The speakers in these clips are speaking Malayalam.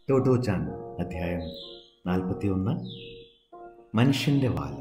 ടോട്ടോ ചാൻ അധ്യായം നാൽപ്പത്തിയൊന്ന് മനുഷ്യൻ്റെ വാല്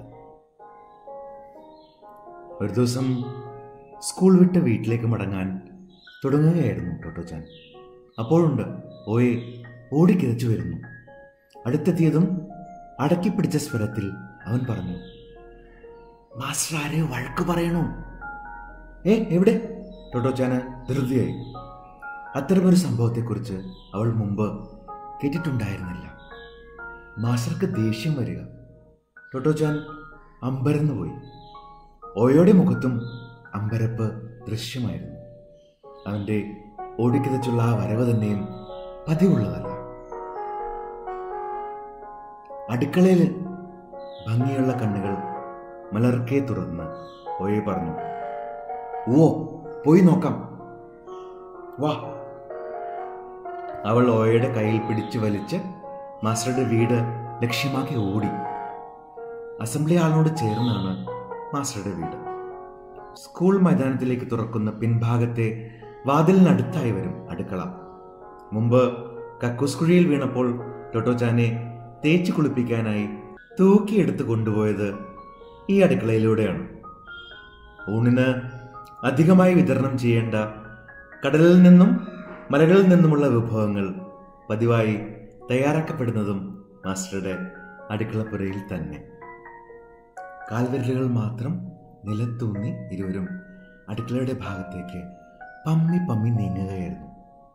ഒരു ദിവസം സ്കൂൾ വിട്ട് വീട്ടിലേക്ക് മടങ്ങാൻ തുടങ്ങുകയായിരുന്നു ടോട്ടോ ചാൻ അപ്പോഴുണ്ട് ഓയെ ഓടിക്കിതച്ചു വരുന്നു അടുത്തെത്തിയതും അടക്കി പിടിച്ച സ്വരത്തിൽ അവൻ പറഞ്ഞു മാസ്റ്റർ ആരെ വഴക്ക് പറയണോ ഏ എവിടെ ടോട്ടോ ചാന് ധൃതിയായി അത്തരമൊരു സംഭവത്തെക്കുറിച്ച് അവൾ മുമ്പ് കേട്ടിട്ടുണ്ടായിരുന്നില്ല മാസ്റ്റർക്ക് ദേഷ്യം വരിക ടോട്ടോചാൻ അമ്പരന്നു പോയി ഓയോടെ മുഖത്തും അമ്പരപ്പ് ദൃശ്യമായിരുന്നു അവൻ്റെ ഓടിക്കിതച്ചുള്ള ആ വരവ് തന്നെയും പതിവുള്ളതല്ല അടുക്കളയിൽ ഭംഗിയുള്ള കണ്ണുകൾ മലർക്കെ തുറന്ന് ഓയെ പറഞ്ഞു ഓ പോയി നോക്കാം വാ അവൾ ഓയയുടെ കയ്യിൽ പിടിച്ചു വലിച്ച് മാസ്റ്ററുടെ വീട് ലക്ഷ്യമാക്കി ഓടി അസംബ്ലി ഹാളിനോട് ചേർന്നാണ് മാസ്റ്ററുടെ വീട് സ്കൂൾ മൈതാനത്തിലേക്ക് തുറക്കുന്ന പിൻഭാഗത്തെ വാതിലിനടുത്തായി വരും അടുക്കള മുമ്പ് കക്കൂസ്കുഴിയിൽ വീണപ്പോൾ ടൊട്ടോചാനെ തേച്ച് കുളിപ്പിക്കാനായി തൂക്കിയെടുത്ത് കൊണ്ടുപോയത് ഈ അടുക്കളയിലൂടെയാണ് ഊണിന് അധികമായി വിതരണം ചെയ്യേണ്ട കടലിൽ നിന്നും മലകളിൽ നിന്നുമുള്ള വിഭവങ്ങൾ പതിവായി തയ്യാറാക്കപ്പെടുന്നതും മാസ്റ്ററുടെ അടുക്കളപ്പുരയിൽ തന്നെ കാൽവിരലുകൾ മാത്രം നിലത്തൂന്നി ഇരുവരും അടുക്കളയുടെ ഭാഗത്തേക്ക് പമ്മി പമ്മി നീങ്ങുകയായിരുന്നു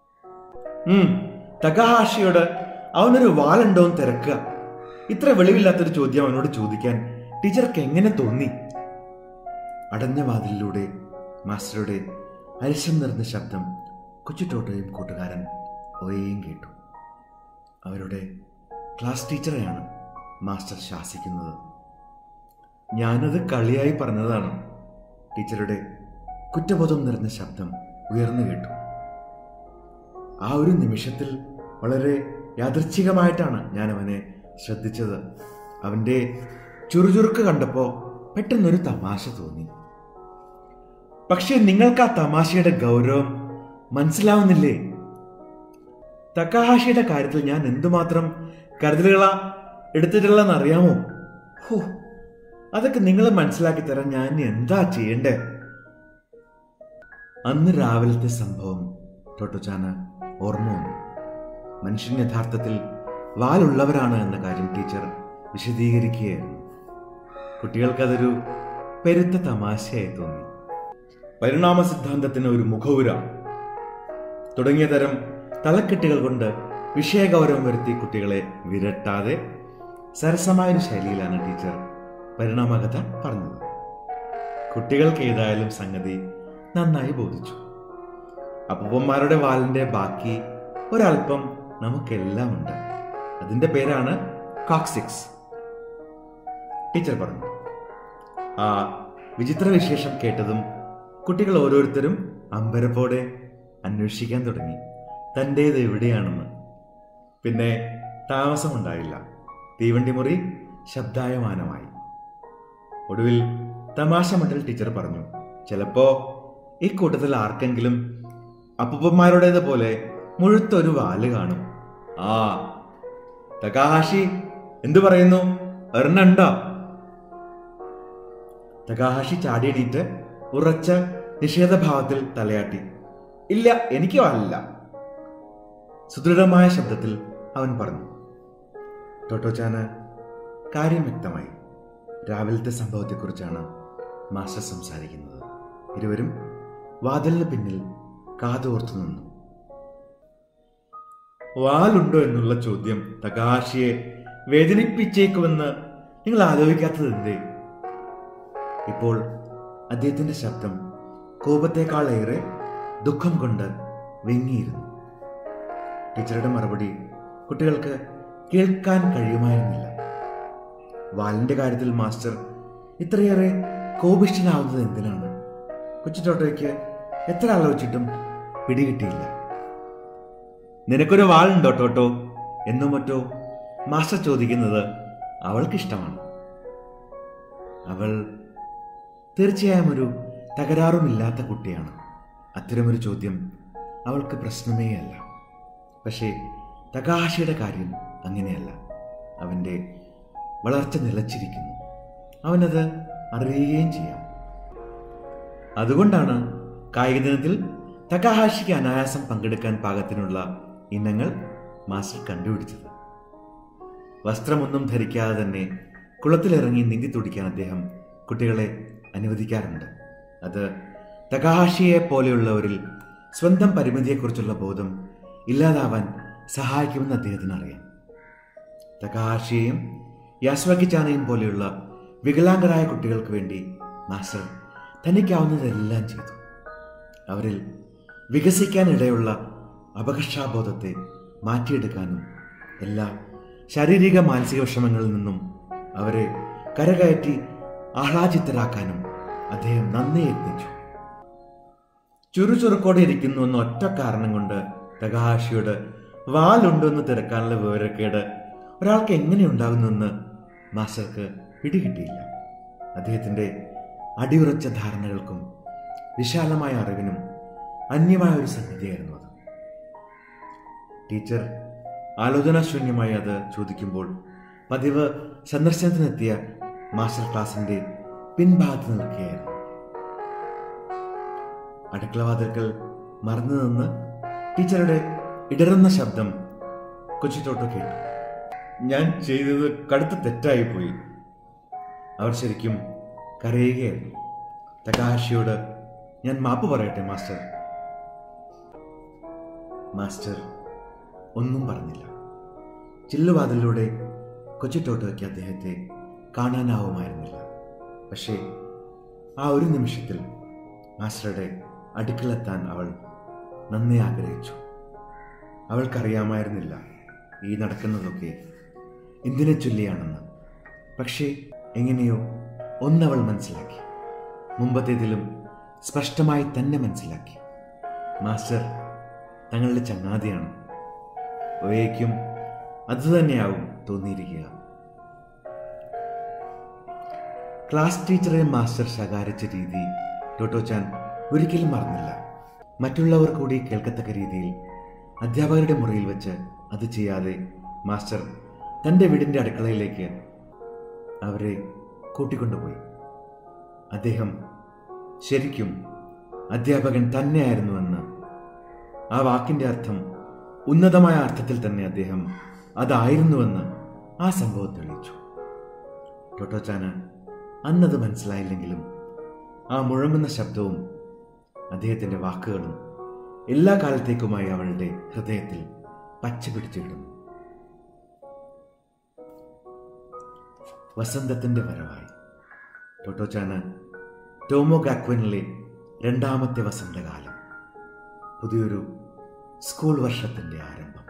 തകഹാഷിയോട് അവനൊരു വാലുണ്ടോന്ന് തിരക്കുക ഇത്ര വെളിവില്ലാത്തൊരു ചോദ്യം അവനോട് ചോദിക്കാൻ ടീച്ചർക്ക് എങ്ങനെ തോന്നി അടഞ്ഞ വാതിലിലൂടെ മാസ്റ്ററുടെ അരിശം നിറഞ്ഞ ശബ്ദം കൊച്ചുട്ടോട്ടയും കൂട്ടുകാരൻ ഒയേയും കേട്ടു അവരുടെ ക്ലാസ് ടീച്ചറെയാണ് മാസ്റ്റർ ശാസിക്കുന്നത് ഞാനത് കളിയായി പറഞ്ഞതാണ് ടീച്ചറുടെ കുറ്റബോധം നിറഞ്ഞ ശബ്ദം ഉയർന്നു കേട്ടു ആ ഒരു നിമിഷത്തിൽ വളരെ യാദൃച്ഛികമായിട്ടാണ് ഞാൻ അവനെ ശ്രദ്ധിച്ചത് അവൻ്റെ ചുറുചുറുക്ക് കണ്ടപ്പോൾ പെട്ടെന്നൊരു തമാശ തോന്നി പക്ഷെ നിങ്ങൾക്ക് ആ തമാശയുടെ ഗൗരവം മനസ്സിലാവുന്നില്ലേ തക്കാഹാഷിയുടെ കാര്യത്തിൽ ഞാൻ എന്തുമാത്രം കരുതലുകളാ എടുത്തിട്ടുള്ളതെന്ന് അറിയാമോ ഹോ അതൊക്കെ നിങ്ങൾ മനസ്സിലാക്കി തരാൻ ഞാൻ ഇനി എന്താ ചെയ്യണ്ടേ അന്ന് രാവിലത്തെ സംഭവം ടോട്ടോചാന് ഓർമ്മ വന്നു മനുഷ്യൻ യഥാർത്ഥത്തിൽ വാലുള്ളവരാണ് എന്ന കാര്യം ടീച്ചർ വിശദീകരിക്കുകയായിരുന്നു കുട്ടികൾക്കതൊരു പെരുത്ത തമാശയായി തോന്നി പരിണാമ സിദ്ധാന്തത്തിന് ഒരു മുഖവുര തുടങ്ങിയ തരം തലക്കെട്ടുകൾ കൊണ്ട് വിഷയഗൗരവം വരുത്തി കുട്ടികളെ വിരട്ടാതെ സരസമായൊരു ശൈലിയിലാണ് ടീച്ചർ പരിണാമകഥ പറഞ്ഞത് കുട്ടികൾക്ക് ഏതായാലും സംഗതി നന്നായി ബോധിച്ചു അപ്പൂപ്പന്മാരുടെ വാലിന്റെ ബാക്കി ഒരല്പം നമുക്കെല്ലാം ഉണ്ട് അതിന്റെ പേരാണ് കോക്സിക്സ് ടീച്ചർ പറഞ്ഞു ആ വിചിത്ര വിശേഷം കേട്ടതും കുട്ടികൾ ഓരോരുത്തരും അമ്പരപ്പോടെ അന്വേഷിക്കാൻ തുടങ്ങി തൻ്റേത് എവിടെയാണെന്ന് പിന്നെ താമസമുണ്ടായില്ല തീവണ്ടി മുറി ശബ്ദായമാനമായി ഒടുവിൽ തമാശ മട്ടിൽ ടീച്ചർ പറഞ്ഞു ചിലപ്പോ ഈ കൂട്ടത്തിൽ ആർക്കെങ്കിലും അപ്പൂപ്പന്മാരുടേത് പോലെ മുഴുത്തൊരു വാല് കാണും ആ തകാഹാഷി എന്തു പറയുന്നു ഒരെണ്ണുണ്ടോ തകാഹാഷി ചാടിയടിയിട്ട് ഉറച്ച നിഷേധഭാവത്തിൽ തലയാട്ടി ഇല്ല എനിക്ക് വാലില്ല സുദൃഢമായ ശബ്ദത്തിൽ അവൻ പറഞ്ഞു ടോട്ടോചാന് കാര്യം വ്യക്തമായി രാവിലത്തെ സംഭവത്തെക്കുറിച്ചാണ് മാസ്റ്റർ സംസാരിക്കുന്നത് ഇരുവരും വാതിലിന് പിന്നിൽ കാതോർത്തു നിന്നു വാലുണ്ടോ എന്നുള്ള ചോദ്യം തകാശിയെ വേദനിപ്പിച്ചേക്കുമെന്ന് നിങ്ങൾ ആലോചിക്കാത്തത് എന്തേ ഇപ്പോൾ അദ്ദേഹത്തിന്റെ ശബ്ദം കോപത്തെക്കാളേറെ ദുഃഖം കൊണ്ട് വെങ്ങിയിരുന്നു ടീച്ചറുടെ മറുപടി കുട്ടികൾക്ക് കേൾക്കാൻ കഴിയുമായിരുന്നില്ല വാലിന്റെ കാര്യത്തിൽ മാസ്റ്റർ ഇത്രയേറെ കോപിഷ്ഠനാവുന്നത് എന്തിനാണ് കൊച്ചുചോട്ടയ്ക്ക് എത്ര ആലോചിച്ചിട്ടും പിടികിട്ടിയില്ല നിനക്കൊരു വാളുണ്ടോ ടോട്ടോ എന്നോ മറ്റോ മാസ്റ്റർ ചോദിക്കുന്നത് അവൾക്കിഷ്ടമാണ് അവൾ തീർച്ചയായും ഒരു തകരാറുമില്ലാത്ത കുട്ടിയാണ് അത്തരമൊരു ചോദ്യം അവൾക്ക് പ്രശ്നമേ അല്ല പക്ഷേ തകാശിയുടെ കാര്യം അങ്ങനെയല്ല അവൻ്റെ വളർച്ച നിലച്ചിരിക്കുന്നു അവനത് അറിയുകയും ചെയ്യാം അതുകൊണ്ടാണ് കായിക ദിനത്തിൽ തകാഹാഷിക്ക് അനായാസം പങ്കെടുക്കാൻ പാകത്തിനുള്ള ഇനങ്ങൾ മാസ്റ്റർ കണ്ടുപിടിച്ചത് വസ്ത്രമൊന്നും ധരിക്കാതെ തന്നെ കുളത്തിലിറങ്ങി നീന്തി തുടിക്കാൻ അദ്ദേഹം കുട്ടികളെ അനുവദിക്കാറുണ്ട് അത് തകാഹാഷിയെ പോലെയുള്ളവരിൽ സ്വന്തം പരിമിതിയെക്കുറിച്ചുള്ള ബോധം ഇല്ലാതാവാൻ സഹായിക്കുമെന്ന് അദ്ദേഹത്തിന് അറിയാം തകാഹാഷിയെയും യാസ്വാക്കിച്ചാനയും പോലെയുള്ള വികലാംഗരായ കുട്ടികൾക്ക് വേണ്ടി മാസ്റ്റർ തനിക്കാവുന്നതെല്ലാം ചെയ്തു അവരിൽ വികസിക്കാനിടയുള്ള അപകർഷാബോധത്തെ മാറ്റിയെടുക്കാനും എല്ലാ ശാരീരിക മാനസിക വിഷമങ്ങളിൽ നിന്നും അവരെ കരകയറ്റി ആഹ്ലാദിതരാക്കാനും അദ്ദേഹം നന്ദി യത്നിച്ചു ചുറുചുറുക്കോടെ ഇരിക്കുന്നു എന്ന ഒറ്റ കാരണം കൊണ്ട് തകാഹാഷിയോട് വാലുണ്ടെന്ന് തിരക്കാനുള്ള വിവരക്കേട് ഒരാൾക്ക് എങ്ങനെ ഉണ്ടാകുന്നെന്ന് മാസ്റ്റർക്ക് പിടികിട്ടിയില്ല അദ്ദേഹത്തിന്റെ അടിയുറച്ച ധാരണകൾക്കും വിശാലമായ അറിവിനും അന്യമായ ഒരു സംഗതിയായിരുന്നു അത് ടീച്ചർ ആലോചനാശൂന്യമായി അത് ചോദിക്കുമ്പോൾ പതിവ് സന്ദർശനത്തിനെത്തിയ മാസ്റ്റർ ക്ലാസിന്റെ പിൻഭാഗത്ത് നിൽക്കുകയായിരുന്നു അടുക്കളവാതിൽക്കൽ മറന്നു നിന്ന് ടീച്ചറുടെ ഇടറുന്ന ശബ്ദം കൊച്ചിത്തോട്ട് കേട്ടു ഞാൻ ചെയ്തത് കടുത്ത തെറ്റായി പോയി അവർ ശരിക്കും കരയുകയായിരുന്നു തകാശിയോട് ഞാൻ മാപ്പ് പറയട്ടെ മാസ്റ്റർ മാസ്റ്റർ ഒന്നും പറഞ്ഞില്ല ചില്ലുവാതിലൂടെ കൊച്ചിത്തോട്ടോയ്ക്ക് അദ്ദേഹത്തെ കാണാനാവുമായിരുന്നില്ല പക്ഷേ ആ ഒരു നിമിഷത്തിൽ മാസ്റ്ററുടെ അടുക്കളെത്താൻ അവൾ നന്നേ ആഗ്രഹിച്ചു അവൾക്കറിയാമായിരുന്നില്ല ഈ നടക്കുന്നതൊക്കെ എന്തിനെ ചൊല്ലിയാണെന്ന് പക്ഷേ എങ്ങനെയോ ഒന്നവൾ മനസ്സിലാക്കി മുമ്പത്തേതിലും സ്പഷ്ടമായി തന്നെ മനസ്സിലാക്കി മാസ്റ്റർ തങ്ങളുടെ ചങ്ങാതിയാണ് ഒയേക്കും അതുതന്നെയാവും തോന്നിയിരിക്കുക ക്ലാസ് ടീച്ചറെ മാസ്റ്റർ ശകാരിച്ച രീതി ടോട്ടോച്ചാൻ ഒരിക്കലും മറന്നില്ല മറ്റുള്ളവർ കൂടി കേൾക്കത്തക്ക രീതിയിൽ അധ്യാപകരുടെ മുറിയിൽ വെച്ച് അത് ചെയ്യാതെ മാസ്റ്റർ തൻ്റെ വീടിൻ്റെ അടുക്കളയിലേക്ക് അവരെ കൂട്ടിക്കൊണ്ടുപോയി അദ്ദേഹം ശരിക്കും അധ്യാപകൻ തന്നെയായിരുന്നുവെന്ന് ആ വാക്കിന്റെ അർത്ഥം ഉന്നതമായ അർത്ഥത്തിൽ തന്നെ അദ്ദേഹം അതായിരുന്നുവെന്ന് ആ സംഭവം തെളിയിച്ചു ടോട്ടോച്ചാന് അന്നത് മനസ്സിലായില്ലെങ്കിലും ആ മുഴങ്ങുന്ന ശബ്ദവും അദ്ദേഹത്തിന്റെ വാക്കുകളും എല്ലാ കാലത്തേക്കുമായി അവളുടെ ഹൃദയത്തിൽ പച്ച പിടിച്ചിടുന്നു വസന്തത്തിന്റെ വരവായി ടോട്ടോച്ചാന് ടോമോ ഗാക്വനിലെ രണ്ടാമത്തെ വസന്തകാലം പുതിയൊരു സ്കൂൾ വർഷത്തിന്റെ ആരംഭം